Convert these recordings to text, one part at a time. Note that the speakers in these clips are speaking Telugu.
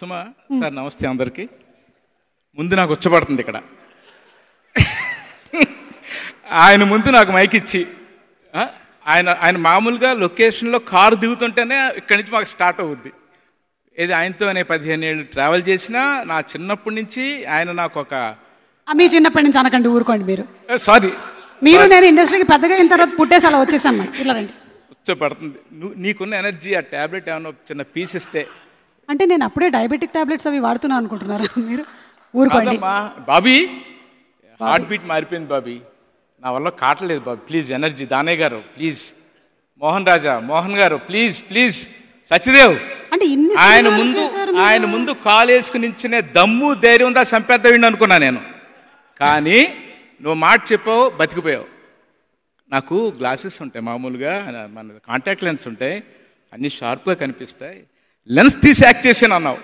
సినిమా సార్ నమస్తే అందరికీ ముందు నాకు వచ్చబడుతుంది ఇక్కడ ఆయన ముందు నాకు మైక్ ఇచ్చి ఆ, ఆయన ఆయన మామూలుగా లొకేషన్లో కారు దిగుతుంటేనే ఇక్కడి నుంచి మాకు స్టార్ట్ అవుద్ది ఇది ఆయనతోనే పదిహేను ఏళ్ళు ట్రావెల్ చేసినా నా చిన్నప్పటి నుంచి ఆయన నాకు ఒక ఆ, మీ చిన్నప్పటి నుంచి అనకండి ఊరుకోండి మీరు సారీ మీరు నేను ఇండస్ట్రీకి పెద్దగా అయిన తర్వాత పుట్టేసి అలా వచ్చేసాం మరి. ఇలా రండి వచ్చబడుతుంది నువ్వు నీకున్న ఎనర్జీ ఆ ట్యాబ్లెట్ ఏమైనా చిన్న పీస్ ఇస్తే అంటే నేను అప్పుడే డయాబెటిక్ టాబ్లెట్స్ అవి వాడుతున్నాను అనుకుంటున్నారా మీరు ఊరుకోండి కాదమ్మా బాబీ హార్ట్ బీట్ మారిపోయింది బాబీ నా వల్ల కాటలేదు Bobby please energy Danayya garu please Mohan Raja Mohan గారు ప్లీజ్ ప్లీజ్ సత్యదేవ్ అంటే ఇన్ని ఆయన సినిమాలు ముందు చేశారు మీరు. ఆయన ముందు కాలు వేసుకుని నించునే దమ్ము ధైర్యం ఉందా సంపేద్దాం అనుకున్నా నేను కానీ నువ్వు మాట చెప్పావు బతికిపోయావు నాకు గ్లాసెస్ ఉంటాయి మామూలుగా మన కాంటాక్ట్ లెన్స్ ఉంటాయి అన్ని షార్ప్గా కనిపిస్తాయి లెన్స్ తీసి యాక్ట్ చేసాను అన్నావు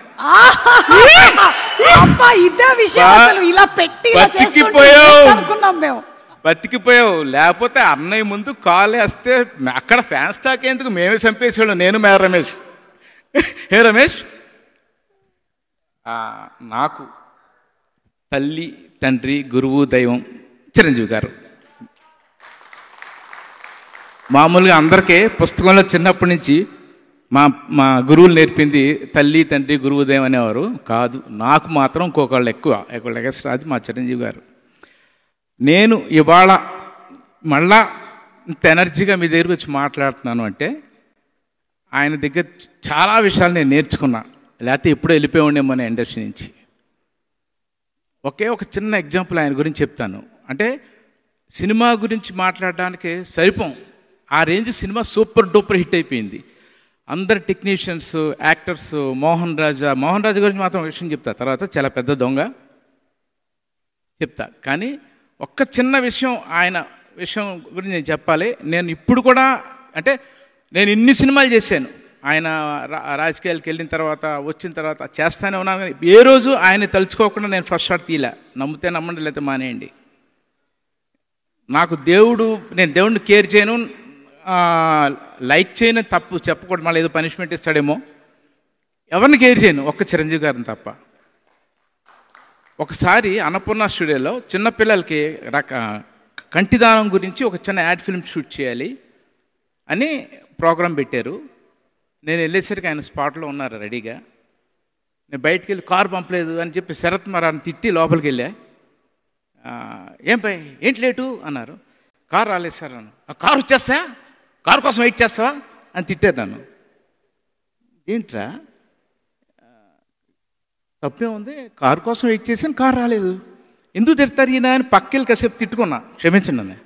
అబ్బా ఇదే విషయం బా- అసలు ఇలా పెట్టి ఇలా చేస్తుంటే బతికిపోయావు. ఏంటి అనుకున్నాం మేము బతికిపోయావు లేకపోతే అన్నయ్య ముందు కాలు వేస్తే అక్కడ ఫ్యాన్స్ తాకేందుకు మేమే చంపేసేవాళ్ళం నేను మే రమేష్ హే రమేష్ ఆ, నాకు తల్లి తండ్రి గురువు దైవం చిరంజీవి గారు మామూలుగా అందరికీ పుస్తకంలో చిన్నప్పటి నుంచి మా మా గురువులు నేర్పింది తల్లి తండ్రి గురువు దైవం అనేవారు కాదు నాకు మాత్రం ఇంకొకళ్ళు ఎక్కువ ఒకళ్ళు ఎగస్ట్రా అది మా చిరంజీవి గారు నేను ఇవాళ మళ్ళా ఇంత ఎనర్జీగా మీ దగ్గరికి వచ్చి మాట్లాడుతున్నాను అంటే ఆయన దగ్గర చాలా విషయాలు నేను నేర్చుకున్నా లేకపోతే ఎప్పుడో వెళ్ళిపోయి ఉండేమో మన ఇండస్ట్రీ నుంచి ఒకే ఒక చిన్న ఎగ్జాంపుల్ ఆయన గురించి చెప్తాను అంటే సినిమా గురించి మాట్లాడడానికి సరిపోం ఆ range cinema super duper hit అయిపోయింది అందరు టెక్నీషియన్స్ యాక్టర్స్ మోహన్ రాజా మోహన్ రాజా గురించి మాత్రం ఒక విషయం చెప్తా తర్వాత చాలా పెద్ద దొంగ చెప్తా కానీ ఒక్క చిన్న విషయం ఆయన విషయం గురించి నేను చెప్పాలి నేను ఇప్పుడు కూడా అంటే నేను ఇన్ని సినిమాలు చేశాను ఆయన రా- రాజకీయాలకు వెళ్ళిన తర్వాత వచ్చిన తర్వాత చేస్తానే ఉన్నాను కానీ ఏ రోజు ఆయన తలుచుకోకుండా నేను ఫస్ట్ షాట్ తీయలే నమ్మితే నమ్మండి లేకపోతే మానేయండి నాకు దేవుడు నేను దేవుడిని కేర్ చేయను ఆ, లైక్ చేయను తప్పు చెప్పకూడదు మళ్ళీ ఏదో పనిష్మెంట్ ఇస్తాడేమో ఎవరిని కేర్ చేయను ఒక్క చిరంజీవి గారిని తప్ప ఒకసారి అన్నపూర్ణ స్టూడియోలో చిన్నపిల్లలకి రక కంటిదానం గురించి ఒక చిన్న యాడ్ ఫిల్మ్ షూట్ చేయాలి అని ప్రోగ్రాం పెట్టారు నేను వెళ్ళేసరికి ఆయన స్పాట్లో ఉన్నారు రెడీగా నేను బయటికి వెళ్ళి కారు పంపలేదు అని చెప్పి శరత్ మరాన్ని తిట్టి లోపలికి వెళ్ళా ఆ, ఏం పై ఏంటి లేటు అన్నారు కారు రాలేదు సార్ అన్నాను "ఆ, కారు వచ్చేస్తా కారు కోసం వెయిట్ చేస్తావా అని తిట్టారు నన్ను ఏంట్రా తప్పే ఉంది కారు కోసం వెయిట్ చేసాను కారు రాలేదు ఎందుకు తిడతారు ఈయన అని పక్కెళ్ళి కాసేపు తిట్టుకున్నా క్షమించండి నన్ను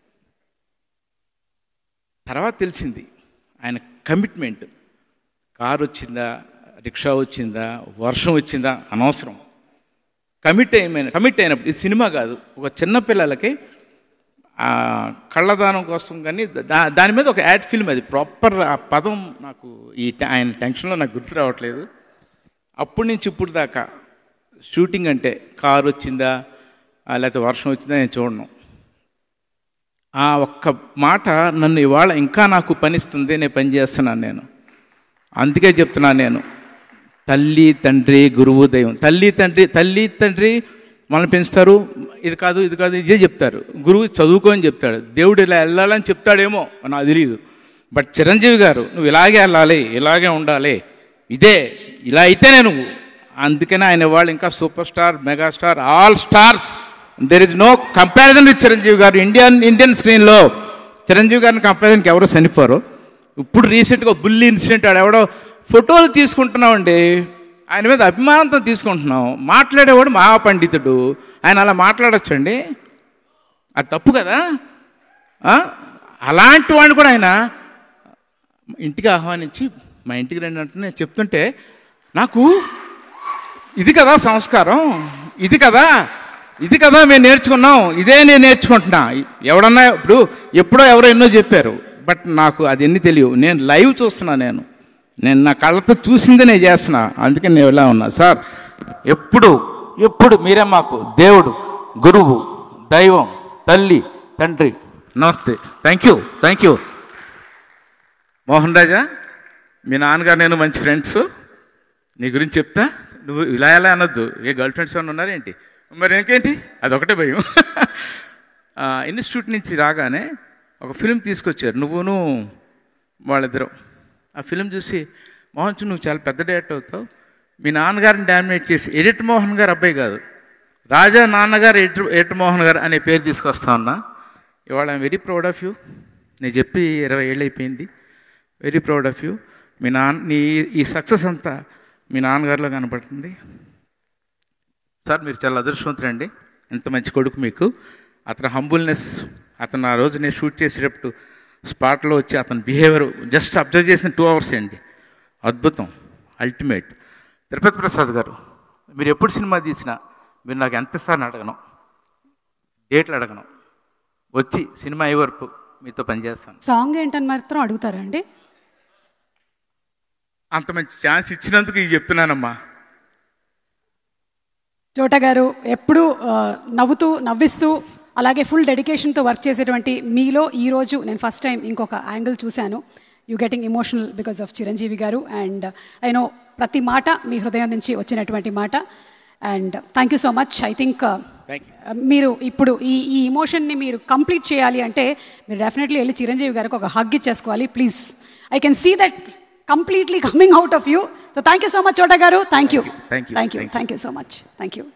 తర్వాత తెలిసింది ఆయన కమిట్మెంట్ కారు వచ్చిందా రిక్షా వచ్చిందా వర్షం వచ్చిందా అనవసరం కమిట్ అయిన కమిట్ అయినప్పుడు ఇది సినిమా కాదు ఒక చిన్న పిల్లలకి ఆ, కళ్ళదానం కోసం కానీ దా దాని మీద ఒక యాడ్ ఫిల్మ్ అది ప్రాపర్ ఆ పదం నాకు ఈ ట- ఆయన టెన్షన్లో నాకు గుర్తు రావట్లేదు అప్పటి నుంచి ఇప్పుడు దాకా షూటింగ్ అంటే కారు వచ్చిందా ఆ, లేకపోతే వర్షం వచ్చిందా నేను చూడను ఆ ఒక్క మాట నన్ను ఇవాళ ఇంకా నాకు పనిస్తుంది నేను పని చేస్తున్నాను నేను అందుకే చెప్తున్నాను నేను తల్లి తండ్రి గురువు దైవం తల్లి తండ్రి తల్లి తండ్రి మనల్ని పెంచుతారు ఇది కాదు ఇది కాదు ఇదే చెప్తారు గురువు చదువుకో అని చెప్తాడు దేవుడు ఇలా వెళ్ళాలని చెప్తాడేమో నాకు తెలియదు బట్ చిరంజీవి గారు నువ్వు ఇలాగే వెళ్ళాలి ఇలాగే ఉండాలి ఇదే ఇలా అయితేనే నువ్వు అందుకనే ఆయన వాళ్ళు ఇంకా super star megastar all stars there is no comparison with Chiranjeevi garu Indian Indian స్క్రీన్లో చిరంజీవి గారిని కంపారిజన్కి ఎవరు చనిపోరు ఇప్పుడు రీసెంట్గా బుల్లి ఇన్సిడెంట్ ఆడ ఎవడో ఫోటోలు తీసుకుంటున్నామండి ఆయన మీద అభిమానంతో తీసుకుంటున్నాం మాట్లాడేవాడు మహాపండితుడు ఆయన అలా మాట్లాడొచ్చండి అది తప్పు కదా ఆ? అలాంటి వాడిని కూడా ఆయన ఇంటికి ఆహ్వానించి మా ఇంటికి రండి అంటే నేను చెప్తుంటే నాకు ఇది కదా సంస్కారం ఇది కదా ఇది కదా మేము నేర్చుకున్నాం ఇదే నేను నేర్చుకుంటున్నా ఎవడన్నా ఇప్పుడు ఎప్పుడో ఎవరో ఎన్నో చెప్పారు బట్ నాకు అది ఎన్ని తెలియవు నేను లైవ్ చూస్తున్నా నేను నేను నా కళ్ళతో చూసిందే నేను చేస్తున్నా అందుకే నేను ఇలా ఉన్నా సార్ ఎప్పుడు ఎప్పుడు మీరే మాకు దేవుడు గురువు దైవం తల్లి తండ్రి namaste thank you thank you Mohan Raja మీ నాన్నగారు నేను మంచి ఫ్రెండ్స్ నీ గురించి చెప్తా నువ్వు ఇలా ఎలా అనొద్దు ఏ గర్ల్ ఫ్రెండ్స్ ఏమైనా ఉన్నారేంటి మరి ఇంకేంటి అదొకటే భయం ఆ, ఇన్స్టిట్యూట్ నుంచి రాగానే ఒక ఫిలిం తీసుకొచ్చారు నువ్వును వాళ్ళిద్దరు ఆ ఫిలిం చూసి మోహన్ చూ, నువ్వు చాలా పెద్ద డైరెక్ట్ అవుతావు మీ నాన్నగారిని డామినేట్ చేసి ఎడిట్ మోహన్ గారు అబ్బాయి కాదు రాజా నాన్నగారు ఎడిట్ ఎడిట్ మోహన్ గారు అనే పేరు తీసుకొస్తా ఉన్నా ఇవాళ I'm very proud of you నేను చెప్పి ఇరవై ఏళ్ళు అయిపోయింది వెరీ ప్రౌడ్ ఆఫ్ యూ మీ నాన్న నీ ఈ సక్సెస్ అంతా మీ నాన్నగారిలో కనపడుతుంది సార్ మీరు చాలా అదృష్టవంతులండి ఎంత మంచి కొడుకు మీకు అతని హంబుల్నెస్ అతను ఆ రోజు నేను షూట్ చేసేటప్పుడు స్పాట్లో వచ్చి అతని బిహేవియర్ జస్ట్ అబ్జర్వ్ చేసిన టూ అవర్స్ అండి అద్భుతం అల్టిమేట్ తిరుపతి ప్రసాద్ గారు మీరు ఎప్పుడు సినిమా తీసినా మీరు నాకు ఎంత ఇస్తారని అడగను డేట్లు అడగను వచ్చి సినిమా అయ్యే వరకు మీతో పనిచేస్తాను సాంగ్ ఏంటని మాత్రం అడుగుతారా అండి అంత మంచి ఛాన్స్ ఇచ్చినందుకు ఇది చెప్తున్నానమ్మా చోట గారు ఎప్పుడు ఆ, నవ్వుతూ నవ్విస్తూ అలాగే ఫుల్ డెడికేషన్తో వర్క్ చేసేటువంటి మీలో ఈ రోజు నేను ఫస్ట్ టైం ఇంకొక యాంగిల్ చూశాను you getting emotional because of Chiranjeevi గారు అండ్ ఐ నో ప్రతి మాట మీ హృదయం నుంచి వచ్చినటువంటి మాట and thank you so much I think Thank మీరు ఇప్పుడు ఈ ఈ ఇమోషన్ని మీరు కంప్లీట్ చేయాలి అంటే మీరు డెఫినెట్లీ వెళ్ళి చిరంజీవి గారికి ఒక హగ్ ఇచ్చేసుకోవాలి please I can see that completely coming out of you so thank you so much చోట గారు thank you Thank you. Thank you Thank you. Thank you so much thank you